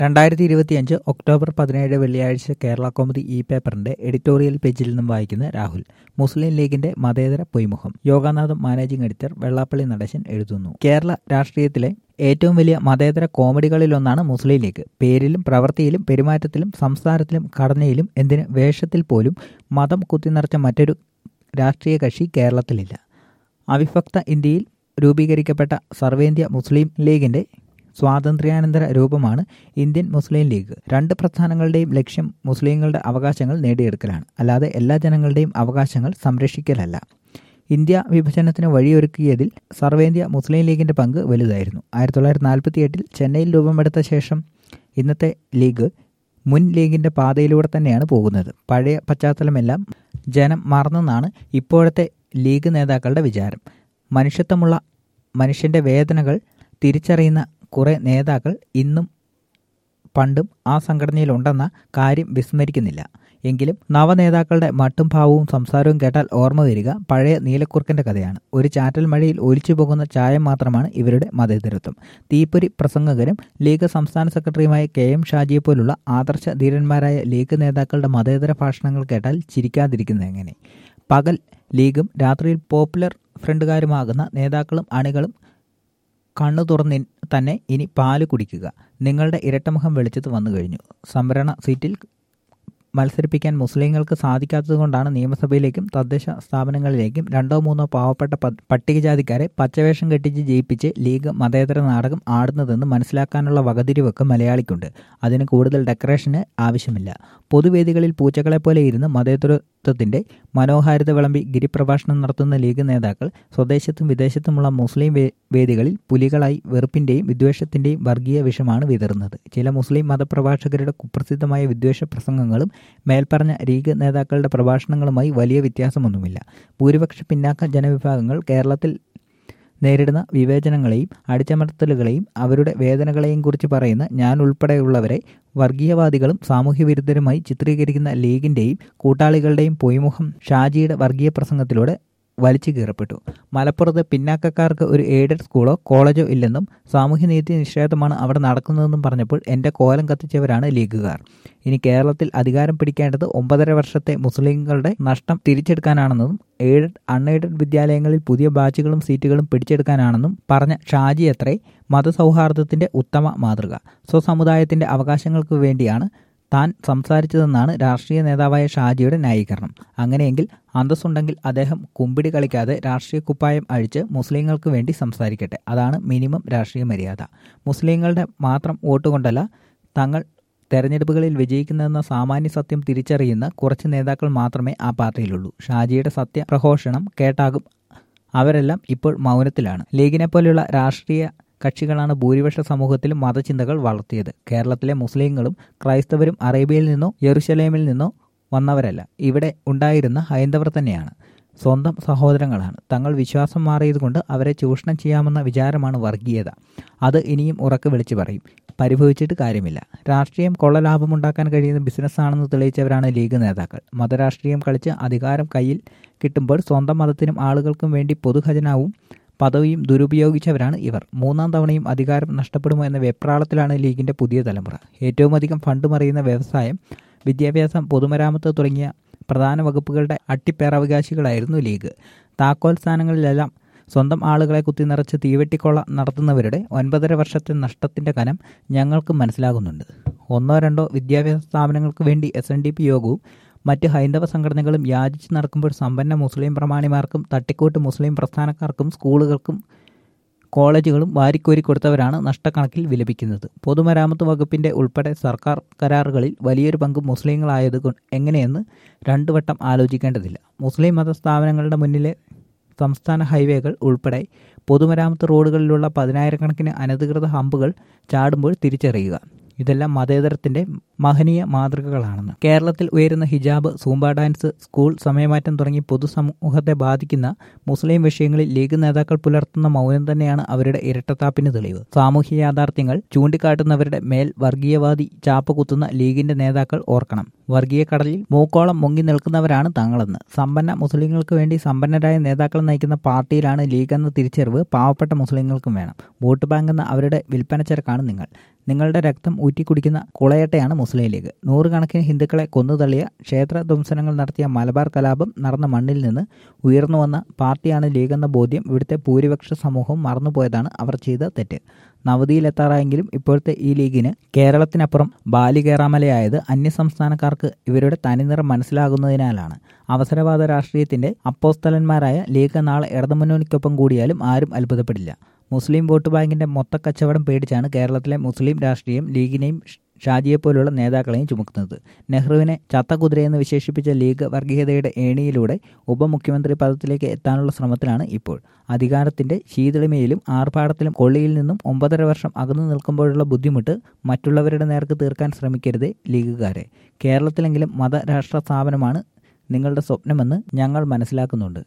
രണ്ടായിരത്തി ഇരുപത്തിയഞ്ച് ഒക്ടോബർ പതിനേഴ് വെള്ളിയാഴ്ച കേരള കോമുദി ഇ പേപ്പറിന്റെ എഡിറ്റോറിയൽ പേജിൽ നിന്നും വായിക്കുന്ന രാഹുൽ മുസ്ലിം ലീഗിന്റെ മതേതര പൊയ്മുഖം യോഗാനാഥം മാനേജിംഗ് എഡിറ്റർ വെള്ളാപ്പള്ളി നടേശൻ എഴുതുന്നു കേരള രാഷ്ട്രീയത്തിലെ ഏറ്റവും വലിയ മതേതര കോമഡികളിലൊന്നാണ് മുസ്ലിം ലീഗ് പേരിലും പ്രവൃത്തിയിലും പെരുമാറ്റത്തിലും സംസാരത്തിലും ഘടനയിലും എന്തിന് വേഷത്തിൽ പോലും മതം കുത്തിനിറച്ച മറ്റൊരു രാഷ്ട്രീയ കക്ഷി കേരളത്തിലില്ല അവിഭക്ത ഇന്ത്യയിൽ രൂപീകരിക്കപ്പെട്ട സർവേന്ത്യ മുസ്ലിം ലീഗിന്റെ സ്വാതന്ത്ര്യാനന്തര രൂപമാണ് ഇന്ത്യൻ മുസ്ലിം ലീഗ് രണ്ട് പ്രസ്ഥാനങ്ങളുടെയും ലക്ഷ്യം മുസ്ലിങ്ങളുടെ അവകാശങ്ങൾ നേടിയെടുക്കലാണ് അല്ലാതെ എല്ലാ ജനങ്ങളുടെയും അവകാശങ്ങൾ സംരക്ഷിക്കലല്ല ഇന്ത്യ വിഭജനത്തിന് വഴിയൊരുക്കിയതിൽ സർവേന്ത്യ മുസ്ലിം ലീഗിന്റെ പങ്ക് വലുതായിരുന്നു ആയിരത്തി തൊള്ളായിരത്തി നാൽപ്പത്തി എട്ടിൽ ചെന്നൈയിൽ രൂപമെടുത്ത ശേഷം ഇന്നത്തെ ലീഗ് മുൻ ലീഗിന്റെ പാതയിലൂടെ തന്നെയാണ് പോകുന്നത് പഴയ പശ്ചാത്തലമെല്ലാം ജനം മറന്നെന്നാണ് ഇപ്പോഴത്തെ ലീഗ് നേതാക്കളുടെ വിചാരം മനുഷ്യത്വമുള്ള മനുഷ്യന്റെ വേദനകൾ തിരിച്ചറിയുന്ന കുറേ നേതാക്കൾ ഇന്നും പണ്ടും ആ സംഘടനയിലുണ്ടെന്ന കാര്യം വിസ്മരിക്കുന്നില്ല എങ്കിലും നവനേതാക്കളുടെ മട്ടും ഭാവവും സംസാരവും കേട്ടാൽ ഓർമ്മ വരിക പഴയ നീലക്കുറുക്കന്റെ കഥയാണ് ഒരു ചാറ്റൽ മഴയിൽ ഒലിച്ചു പോകുന്ന ചായം മാത്രമാണ് ഇവരുടെ മതേതരത്വം തീപ്പൊരി പ്രസംഗകരും ലീഗ് സംസ്ഥാന സെക്രട്ടറിയുമായ കെ എം ഷാജിയെ പോലുള്ള ആദർശ ധീരന്മാരായ ലീഗ് നേതാക്കളുടെ മതേതര ഭാഷണങ്ങൾ കേട്ടാൽ ചിരിക്കാതിരിക്കുന്നത് എങ്ങനെ പകൽ ലീഗും രാത്രിയിൽ പോപ്പുലർ ഫ്രണ്ടുകാരുമാകുന്ന നേതാക്കളും അണികളും കണ്ണു തുറന്ന് തന്നെ ഇനി പാല് കുടിക്കുക നിങ്ങളുടെ ഇരട്ടമുഖം വെളിച്ചത്ത് വന്നു കഴിഞ്ഞു സംവരണ സീറ്റിൽ മത്സരിപ്പിക്കാൻ മുസ്ലിങ്ങൾക്ക് സാധിക്കാത്തതുകൊണ്ടാണ് നിയമസഭയിലേക്കും തദ്ദേശ സ്ഥാപനങ്ങളിലേക്കും രണ്ടോ മൂന്നോ പാവപ്പെട്ട പട്ടികജാതിക്കാരെ പച്ചവേഷം കെട്ടിച്ച് ജയിപ്പിച്ച് ലീഗ് മതേതര നാടകം ആടുന്നതെന്ന് മനസ്സിലാക്കാനുള്ള വകതിരിവൊക്കെ മലയാളിക്കുണ്ട് അതിന് കൂടുതൽ ഡെക്കറേഷന് ആവശ്യമില്ല പൊതുവേദികളിൽ പൂച്ചകളെപ്പോലെ ഇരുന്ന് മതേതരത്വത്തിന്റെ മനോഹാരിത വിളമ്പി ഗിരിപ്രഭാഷണം നടത്തുന്ന ലീഗ് നേതാക്കൾ സ്വദേശത്തും വിദേശത്തുമുള്ള മുസ്ലിം വേദികളിൽ പുലികളായി വെറുപ്പിന്റെയും വിദ്വേഷത്തിന്റെയും വർഗീയ വിഷമാണ് വിതറുന്നത് ചില മുസ്ലിം മതപ്രഭാഷകരുടെ കുപ്രസിദ്ധമായ വിദ്വേഷ പ്രസംഗങ്ങളും മേൽപ്പറഞ്ഞ ലീഗ് നേതാക്കളുടെ പ്രഭാഷണങ്ങളുമായി വലിയ വ്യത്യാസമൊന്നുമില്ല ഭൂരിപക്ഷ പിന്നാക്ക ജനവിഭാഗങ്ങൾ കേരളത്തിൽ നേരിടുന്ന വിവേചനങ്ങളെയും അടിച്ചമർത്തലുകളെയും അവരുടെ വേദനകളെയും കുറിച്ച് പറയുന്ന ഞാൻ ഉൾപ്പെടെയുള്ളവരെ വർഗീയവാദികളും സാമൂഹ്യ വിരുദ്ധരുമായി ചിത്രീകരിക്കുന്ന ലീഗിന്റെയും കൂട്ടാളികളുടെയും പൊയ്മുഖം ഷാജിയുടെ വർഗീയ പ്രസംഗത്തിലൂടെ വലിച്ചു കീറപ്പെട്ടു മലപ്പുറത്ത് പിന്നാക്കക്കാർക്ക് ഒരു എയ്ഡഡ് സ്കൂളോ കോളേജോ ഇല്ലെന്നും സാമൂഹ്യനീതി നിഷേധമാണ് അവിടെ നടക്കുന്നതെന്നും പറഞ്ഞപ്പോൾ എൻ്റെ കോലം കത്തിച്ചവരാണ് ലീഗുകാർ ഇനി കേരളത്തിൽ അധികാരം പിടിക്കേണ്ടത് ഒമ്പതര വർഷത്തെ മുസ്ലിങ്ങളുടെ നഷ്ടം തിരിച്ചെടുക്കാനാണെന്നും എയ്ഡഡ് അൺഎയ്ഡഡ് വിദ്യാലയങ്ങളിൽ പുതിയ ബാച്ചുകളും സീറ്റുകളും പിടിച്ചെടുക്കാനാണെന്നും പറഞ്ഞ ഷാജി അത്രേ മതസൗഹാർദ്ദത്തിന്റെ ഉത്തമ മാതൃക സ്വസമുദായത്തിന്റെ അവകാശങ്ങൾക്ക് വേണ്ടിയാണ് താൻ സംസാരിച്ചതെന്നാണ് രാഷ്ട്രീയ നേതാവായ ഷാജിയുടെ ന്യായീകരണം അങ്ങനെയെങ്കിൽ അന്തസ്സുണ്ടെങ്കിൽ അദ്ദേഹം കുമ്പിടി കളിക്കാതെ രാഷ്ട്രീയ കുപ്പായം അഴിച്ച് മുസ്ലിങ്ങൾക്ക് വേണ്ടി സംസാരിക്കട്ടെ അതാണ് മിനിമം രാഷ്ട്രീയ മര്യാദ മുസ്ലിങ്ങളുടെ മാത്രം വോട്ട് കൊണ്ടല്ല തങ്ങൾ തെരഞ്ഞെടുപ്പുകളിൽ വിജയിക്കുന്നതെന്ന സാമാന്യ സത്യം തിരിച്ചറിയുന്ന കുറച്ച് നേതാക്കൾ മാത്രമേ ആ പാർട്ടിയിലുള്ളൂ ഷാജിയുടെ സത്യ പ്രഘോഷണം കേട്ടാകും അവരെല്ലാം ഇപ്പോൾ മൗനത്തിലാണ് ലീഗിനെ പോലെയുള്ള രാഷ്ട്രീയ കക്ഷികളാണ് ഭൂരിപക്ഷ സമൂഹത്തിലും മതചിന്തകൾ വളർത്തിയത് കേരളത്തിലെ മുസ്ലിങ്ങളും ക്രൈസ്തവരും അറേബ്യയിൽ നിന്നോ യെറുശലേമിൽ നിന്നോ വന്നവരല്ല ഇവിടെ ഉണ്ടായിരുന്ന ഹൈന്ദവർ തന്നെയാണ് സ്വന്തം സഹോദരങ്ങളാണ് തങ്ങൾ വിശ്വാസം മാറിയതുകൊണ്ട് അവരെ ചൂഷണം ചെയ്യാമെന്ന വിചാരമാണ് വർഗീയത അത് ഇനിയും ഉറക്കെ വിളിച്ചു പറയും പരിഭവിച്ചിട്ട് കാര്യമില്ല രാഷ്ട്രീയം കൊള്ളലാഭമുണ്ടാക്കാൻ കഴിയുന്ന ബിസിനസ്സാണെന്ന് തെളിയിച്ചവരാണ് ലീഗ് നേതാക്കൾ മതരാഷ്ട്രീയം കളിച്ച് അധികാരം കയ്യിൽ കിട്ടുമ്പോൾ സ്വന്തം മതത്തിനും ആളുകൾക്കും വേണ്ടി പൊതുഖജനാവും പദവിയും ദുരുപയോഗിച്ചവരാണ് ഇവർ മൂന്നാം തവണയും അധികാരം നഷ്ടപ്പെടുമോ എന്ന വെപ്രാളത്തിലാണ് ലീഗിന്റെ പുതിയ തലമുറ ഏറ്റവും അധികം ഫണ്ട് മറിയുന്ന വ്യവസായം വിദ്യാഭ്യാസം പൊതുമരാമത്ത് തുടങ്ങിയ പ്രധാന വകുപ്പുകളുടെ അട്ടിപ്പേറവകാശികളായിരുന്നു ലീഗ് താക്കോൽ സ്ഥാനങ്ങളിലെല്ലാം സ്വന്തം ആളുകളെ കുത്തിനിറച്ച് തീവെട്ടിക്കൊള്ള നടത്തുന്നവരുടെ ഒൻപതര വർഷത്തെ നഷ്ടത്തിന്റെ കനം ഞങ്ങൾക്ക് മനസ്സിലാകുന്നുണ്ട് ഒന്നോ രണ്ടോ വിദ്യാഭ്യാസ സ്ഥാപനങ്ങൾക്ക് വേണ്ടി എസ് എൻ ഡി പി യോഗവും മറ്റ് ഹൈന്ദവ സംഘടനകളും യാചിച്ച് നടക്കുമ്പോൾ സമ്പന്ന മുസ്ലിം പ്രമാണിമാർക്കും തട്ടിക്കൂട്ട് മുസ്ലിം പ്രസ്ഥാനക്കാർക്കും സ്കൂളുകൾക്കും കോളേജുകളും വാരിക്കോരി കൊടുത്തവരാണ് നഷ്ടക്കണക്കിൽ വിലപിക്കുന്നത് പൊതുമരാമത്ത് വകുപ്പിന്റെ ഉൾപ്പെടെ സർക്കാർ കരാറുകളിൽ വലിയൊരു പങ്ക് മുസ്ലിങ്ങളായത് എങ്ങനെയെന്ന് രണ്ടു വട്ടം ആലോചിക്കേണ്ടതില്ല മുസ്ലിം മത സ്ഥാപനങ്ങളുടെ മുന്നിലെ സംസ്ഥാന ഹൈവേകൾ ഉൾപ്പെടെ പൊതുമരാമത്ത് റോഡുകളിലുള്ള പതിനായിരക്കണക്കിന് അനധികൃത ഹമ്പുകൾ ചാടുമ്പോൾ തിരിച്ചറിയുക ഇതെല്ലാം മതേതരത്തിന്റെ മഹനീയ മാതൃകകളാണെന്ന് കേരളത്തിൽ ഉയരുന്ന ഹിജാബ് സൂംബ ഡാൻസ് സ്കൂൾ സമയമാറ്റം തുടങ്ങി പൊതുസമൂഹത്തെ ബാധിക്കുന്ന മുസ്ലിം വിഷയങ്ങളിൽ ലീഗ് നേതാക്കൾ പുലർത്തുന്ന മൗനം തന്നെയാണ് അവരുടെ ഇരട്ടത്താപ്പിന് തെളിവ് സാമൂഹ്യ യാഥാർത്ഥ്യങ്ങൾ ചൂണ്ടിക്കാട്ടുന്നവരുടെ മേൽ വർഗീയവാദി ചാപ്പ കുത്തുന്ന ലീഗിന്റെ നേതാക്കൾ ഓർക്കണം വർഗീയ കടലിൽ മൂക്കോളം മുങ്ങി നിൽക്കുന്നവരാണ് തങ്ങളെന്ന് സമ്പന്ന മുസ്ലിങ്ങൾക്ക് വേണ്ടി സമ്പന്നരായ നേതാക്കൾ നയിക്കുന്ന പാർട്ടിയിലാണ് ലീഗ് എന്ന തിരിച്ചറിവ് പാവപ്പെട്ട മുസ്ലിങ്ങൾക്കും വേണം വോട്ട് ബാങ്ക് എന്ന അവരുടെ വിൽപ്പനച്ചരക്കാണ് നിങ്ങൾ നിങ്ങളുടെ രക്തം ഊറ്റിക്കുടിക്കുന്ന കുളയട്ടയാണ് മുസ്ലിം ലീഗ് നൂറുകണക്കിന് ഹിന്ദുക്കളെ കൊന്നുതള്ളിയ ക്ഷേത്ര ധ്വംസനങ്ങൾ നടത്തിയ മലബാർ കലാപം നടന്ന മണ്ണിൽ നിന്ന് ഉയർന്നു വന്ന പാർട്ടിയാണ് ലീഗ് എന്ന ബോധ്യം ഇവിടുത്തെ ഭൂരിപക്ഷ സമൂഹം മറന്നുപോയതാണ് അവർ ചെയ്ത തെറ്റ് നവതിയിലെത്താറായെങ്കിലും ഇപ്പോഴത്തെ ഈ ലീഗിന് കേരളത്തിനപ്പുറം ബാലികേറാമലയായത് അന്യസംസ്ഥാനക്കാർക്ക് ഇവരുടെ തനിനിറം മനസ്സിലാകുന്നതിനാലാണ് അവസരവാദ രാഷ്ട്രീയത്തിന്റെ അപ്പോസ്തലന്മാരായ ലീഗ് നാളെ ഇടതുമുന്നണിക്കൊപ്പം കൂടിയാലും ആരും അത്ഭുതപ്പെടില്ല മുസ്ലിം വോട്ട് ബാങ്കിന്റെ മൊത്തക്കച്ചവടം പേടിച്ചാണ് കേരളത്തിലെ മുസ്ലിം രാഷ്ട്രീയം ലീഗിനെയും ഷാജിയെപ്പോലുള്ള നേതാക്കളെയും ചുമക്കുന്നത് നെഹ്റുവിനെ ചത്തകുതിരയെന്ന് വിശേഷിപ്പിച്ച ലീഗ് വർഗീയതയുടെ ഏണിയിലൂടെ ഉപമുഖ്യമന്ത്രി പദത്തിലേക്ക് എത്താനുള്ള ശ്രമത്തിലാണ് ഇപ്പോൾ അധികാരത്തിന്റെ ശീതളിമയിലും ആർഭാടത്തിലും കൊള്ളിയിൽ നിന്നും ഒമ്പതര വർഷം അകന്നു നിൽക്കുമ്പോഴുള്ള ബുദ്ധിമുട്ട് മറ്റുള്ളവരുടെ നേർക്ക് തീർക്കാൻ ശ്രമിക്കരുത് ലീഗുകാരെ കേരളത്തിലെങ്കിലും മതരാഷ്ട്ര സ്ഥാപനമാണ് നിങ്ങളുടെ സ്വപ്നമെന്ന് ഞങ്ങൾ മനസ്സിലാക്കുന്നുണ്ട്